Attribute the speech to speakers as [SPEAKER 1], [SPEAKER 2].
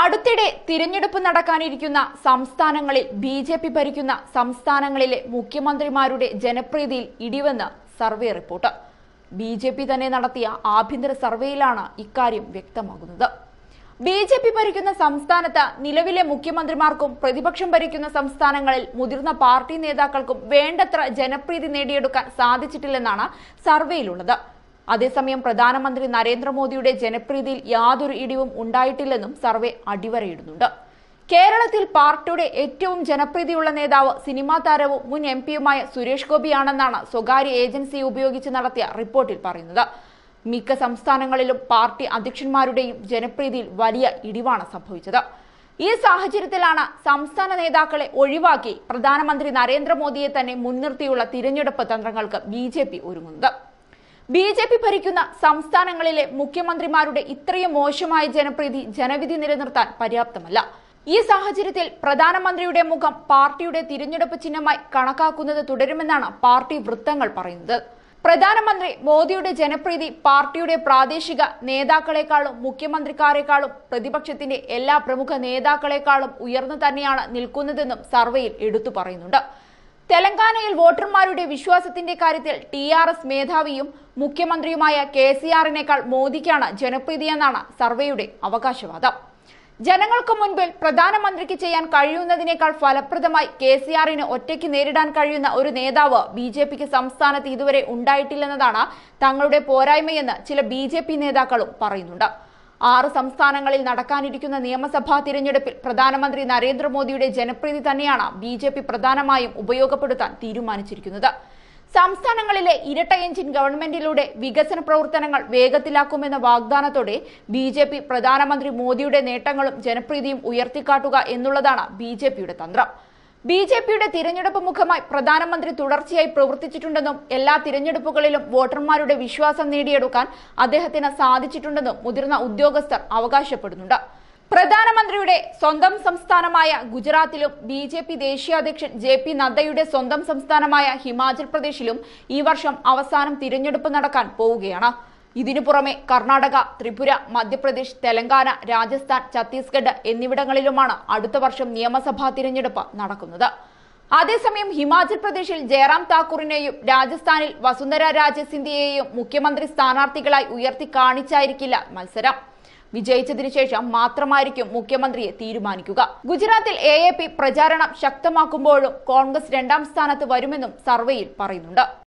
[SPEAKER 1] അടുത്തിടെ തിരഞ്ഞെടുപ്പ് നടക്കാനിരിക്കുന്ന സംസ്ഥാനങ്ങളിൽ ബി ജെ പി ഭരിക്കുന്ന സംസ്ഥാനങ്ങളിലെ മുഖ്യമന്ത്രിമാരുടെ ജനപ്രീതിയിൽ ഇടിവെന്ന് survey report B J P തന്നെ നടത്തിയ ആഭ്യന്തര സർവേയിലാണ് ഇക്കാര്യം വ്യക്തമാകുന്നത് ബി ജെ പി ഭരിക്കുന്ന സംസ്ഥാനത്ത് നിലവിലെ മുഖ്യമന്ത്രിമാർക്കും പ്രതിപക്ഷം ഭരിക്കുന്ന സംസ്ഥാനങ്ങളിൽ മുതിർന്ന പാർട്ടി നേതാക്കൾക്കും വേണ്ടത്ര ജനപ്രീതി നേടിയെടുക്കാൻ സാധിച്ചിട്ടില്ലെന്നാണ് സർവേയിലുള്ളത് അതേസമയം പ്രധാനമന്ത്രി നരേന്ദ്രമോദിയുടെ ജനപ്രീതിയിൽ യാതൊരു ഇടിവും ഉണ്ടായിട്ടില്ലെന്നും സർവേ അടിവരയിടുന്നുണ്ട് കേരളത്തിൽ പാർട്ടിയുടെ ഏറ്റവും ജനപ്രീതിയുള്ള നേതാവ് സിനിമാ താരവും മുൻ എം പിയുമായ സുരേഷ് ഗോപിയാണെന്നാണ് സ്വകാര്യ ഏജൻസി ഉപയോഗിച്ച് നടത്തിയ റിപ്പോർട്ടിൽ പറയുന്നത് മിക്ക സംസ്ഥാനങ്ങളിലും പാർട്ടി അധ്യക്ഷന്മാരുടെയും ജനപ്രീതിയിൽ വലിയ ഇടിവാണ് സംഭവിച്ചത് ഈ സാഹചര്യത്തിലാണ് സംസ്ഥാന നേതാക്കളെ ഒഴിവാക്കി പ്രധാനമന്ത്രി നരേന്ദ്രമോദിയെ തന്നെ മുൻനിർത്തിയുള്ള തിരഞ്ഞെടുപ്പ് തന്ത്രങ്ങൾക്ക് ബി ഒരുങ്ങുന്നത് ബി ജെ പി ഭരിക്കുന്ന സംസ്ഥാനങ്ങളിലെ മുഖ്യമന്ത്രിമാരുടെ ഇത്രയും മോശമായ ജനപ്രീതി ജനവിധി നിലനിർത്താൻ പര്യാപ്തമല്ല ഈ സാഹചര്യത്തിൽ പ്രധാനമന്ത്രിയുടെ മുഖം പാർട്ടിയുടെ തിരഞ്ഞെടുപ്പ് ചിഹ്നമായി കണക്കാക്കുന്നത് തുടരുമെന്നാണ് പാർട്ടി വൃത്തങ്ങൾ പറയുന്നത് പ്രധാനമന്ത്രി മോദിയുടെ ജനപ്രീതി പാർട്ടിയുടെ പ്രാദേശിക നേതാക്കളെക്കാളും മുഖ്യമന്ത്രിക്കാരെക്കാളും പ്രതിപക്ഷത്തിന്റെ എല്ലാ പ്രമുഖ നേതാക്കളെക്കാളും ഉയർന്നു തന്നെയാണ് നിൽക്കുന്നതെന്നും സർവേയിൽ എടുത്തു പറയുന്നുണ്ട് തെലങ്കാനയിൽ വോട്ടർമാരുടെ വിശ്വാസത്തിന്റെ കാര്യത്തിൽ ടി ആർ എസ് മേധാവിയും മുഖ്യമന്ത്രിയുമായ കെ സി ആറിനേക്കാൾ മോദിക്കാണ് ജനപ്രീതിയെന്നാണ് സർവേയുടെ അവകാശവാദം ജനങ്ങൾക്ക് മുൻപിൽ പ്രധാനമന്ത്രിക്ക് ചെയ്യാൻ കഴിയുന്നതിനേക്കാൾ ഫലപ്രദമായി കെ സി ആറിന് ഒറ്റയ്ക്ക് നേരിടാൻ കഴിയുന്ന ഒരു നേതാവ് ബി ജെ പിക്ക് സംസ്ഥാനത്ത് ഇതുവരെ ഉണ്ടായിട്ടില്ലെന്നതാണ് തങ്ങളുടെ പോരായ്മയെന്ന് ചില ബി ജെ പി നേതാക്കളും പറയുന്നുണ്ട് ആറ് സംസ്ഥാനങ്ങളിൽ നടക്കാനിരിക്കുന്ന നിയമസഭാ തിരഞ്ഞെടുപ്പിൽ പ്രധാനമന്ത്രി നരേന്ദ്രമോദിയുടെ ജനപ്രീതി തന്നെയാണ് ബി ജെ പി പ്രധാനമായും ഉപയോഗപ്പെടുത്താൻ തീരുമാനിച്ചിരിക്കുന്നത് സംസ്ഥാനങ്ങളിലെ ഇരട്ട എഞ്ചിൻ ഗവൺമെന്റിലൂടെ വികസന പ്രവർത്തനങ്ങൾ വേഗത്തിലാക്കുമെന്ന വാഗ്ദാനത്തോടെ ബി ജെ പി പ്രധാനമന്ത്രി മോദിയുടെ നേട്ടങ്ങളും ജനപ്രീതിയും ഉയർത്തിക്കാട്ടുക എന്നുള്ളതാണ് ബി ജെ പിയുടെ തന്ത്രം ബി ജെ പിയുടെ തിരഞ്ഞെടുപ്പ് മുഖമായി പ്രധാനമന്ത്രി തുടർച്ചയായി പ്രവർത്തിച്ചിട്ടുണ്ടെന്നും എല്ലാ തിരഞ്ഞെടുപ്പുകളിലും വോട്ടർമാരുടെ വിശ്വാസം നേടിയെടുക്കാൻ അദ്ദേഹത്തിന് സാധിച്ചിട്ടുണ്ടെന്നും മുതിർന്ന ഉദ്യോഗസ്ഥർ അവകാശപ്പെടുന്നുണ്ട് പ്രധാനമന്ത്രിയുടെ സ്വന്തം സംസ്ഥാനമായ ഗുജറാത്തിലും ബി ജെ പി ദേശീയ അധ്യക്ഷൻ ജെ പി നദ്ദയുടെ സ്വന്തം സംസ്ഥാനമായ ഹിമാചൽ പ്രദേശിലും ഈ വർഷം അവസാനം തിരഞ്ഞെടുപ്പ് നടക്കാൻ പോവുകയാണ് ഇതിനു പുറമെ കർണാടക ത്രിപുര മധ്യപ്രദേശ് തെലങ്കാന രാജസ്ഥാൻ ഛത്തീസ്ഗഡ് എന്നിവിടങ്ങളിലുമാണ് അടുത്ത വർഷം നിയമസഭാ തിരഞ്ഞെടുപ്പ് നടക്കുന്നത് അതേസമയം ഹിമാചൽ പ്രദേശിൽ ജയറാം താക്കൂറിനെയും രാജസ്ഥാനിൽ വസുന്ധര രാജെ സിന്ധ്യയെയും മുഖ്യമന്ത്രി സ്ഥാനാർത്ഥികളായി ഉയർത്തി കാണിച്ചായിരിക്കില്ല മത്സരം വിജയിച്ചതിനു ശേഷം മാത്രമായിരിക്കും മുഖ്യമന്ത്രിയെ തീരുമാനിക്കുക ഗുജറാത്തിൽ എ എ പി പ്രചാരണം ശക്തമാക്കുമ്പോഴും കോൺഗ്രസ് രണ്ടാം സ്ഥാനത്ത് വരുമെന്നും സർവേയിൽ പറയുന്നുണ്ട്